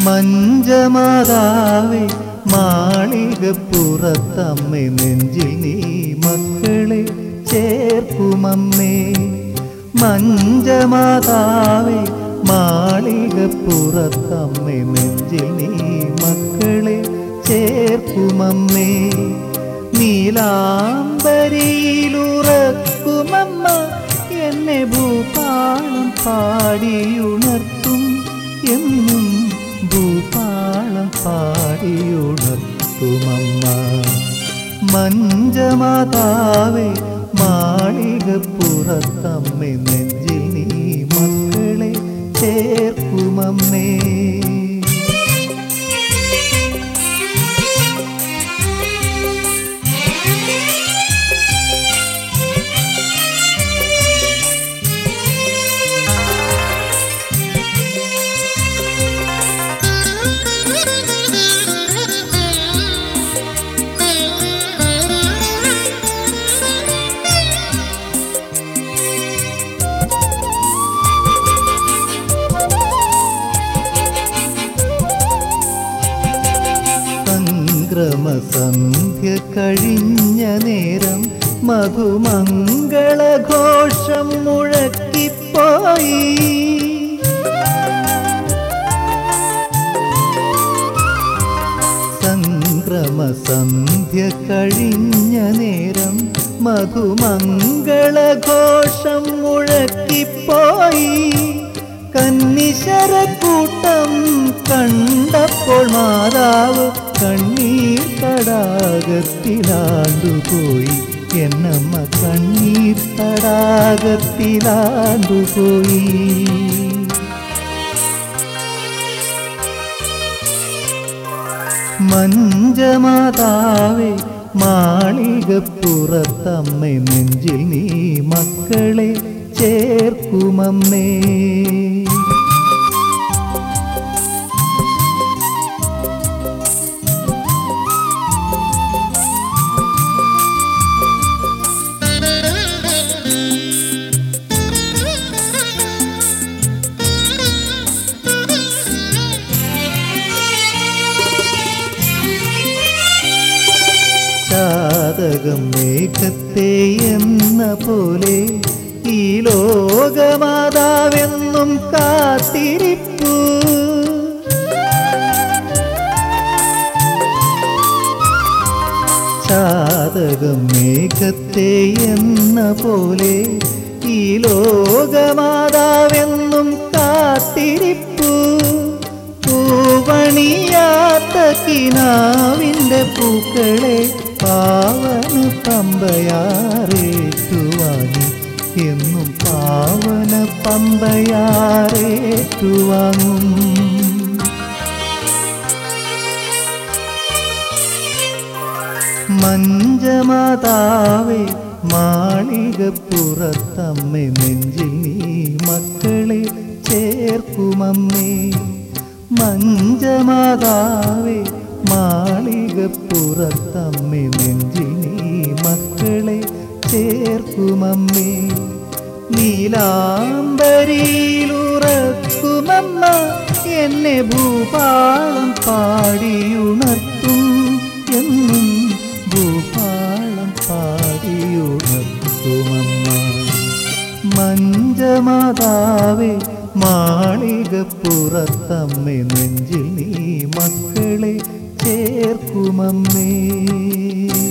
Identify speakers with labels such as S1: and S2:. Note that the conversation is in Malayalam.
S1: മഞ്ചമാതാവേ മാളികപ്പുറത്തമ്മേ നെഞ്ചിൽ നീ മക്കളെ ചേർക്കുമമ്മേ മഞ്ചമാതാവേ മാളികപ്പുറത്തമ്മേ നെഞ്ചിൽ നീ മക്കളെ ചേർക്കുമമ്മേ നീലാംബരിയിലുറക്കുമമ്മ എന്നെ ഭൂപാളം പാടിയുണർത്തും എന്നും ഭൂപാളം പാടിയുണർത്തുമമ്മ മഞ്ചമാതാവേ മാളികപ്പുറത്തമ്മേ നെഞ്ചിൽ നീ മക്കളെ ചേർക്കുമമ്മേ സംക്രമസന്ധ്യ കഴിഞ്ഞ നേരം മധുമംഗളഘോഷം മുഴക്കിപ്പോയി സംക്രമസന്ധ്യ കഴിഞ്ഞ നേരം മധുമംഗളഘോഷം മുഴക്കിപ്പോയി കന്നിശരക്കൂട്ടം കണ്ടപ്പോൾ മാതാവ് കണ്ണീർ തടാകത്തിലാണ്ടുപോയി എന്നമ്മ കണ്ണീർ തടാകത്തിലാണ്ടുപോയി മഞ്ചമാതാവേ മാളികപ്പുറത്തമ്മേ നെഞ്ചിൽ നീ മക്കളെ ചേർക്കുമമ്മേ ചാതകം മേഘത്തെ എന്ന പോലെ ഈ ലോകമാതാവെന്നും കാത്തിരിപ്പു ചാതകം മേഘത്തെ എന്ന പോലെ ഈ ലോകമാതാവെന്നും കാത്തിരിപ്പു പൂവണിയാത്ത കിനാവിൻ്റെ പൂക്കളെ പാവന പമ്പയാറേറ്റുവാങ്ങി എന്നും പാവന പമ്പയാറേറ്റുവാങ്ങും മഞ്ചമാതാവേ മാളികപ്പുറത്തമ്മേ നെഞ്ചിൽ നീ മക്കളെ ചേർക്കുമമ്മേ മഞ്ചമാതാവേ മാളികപ്പുറത്തമ്മേ നെഞ്ചിൽ നീ മക്കളെ ചേർക്കുമമ്മേ നീലാംബരിയിലുറക്കുമമ്മ എന്നെ ഭൂപാളം പാടിയുണർത്തും എന്നും ഭൂപാളം പാടിയുണർത്തുമമ്മ മഞ്ചമാതാവേ മാളികപ്പുറത്തമ്മേ നെഞ്ചിൽ നീ മക്കളെ ചേർക്കുമമ്മേ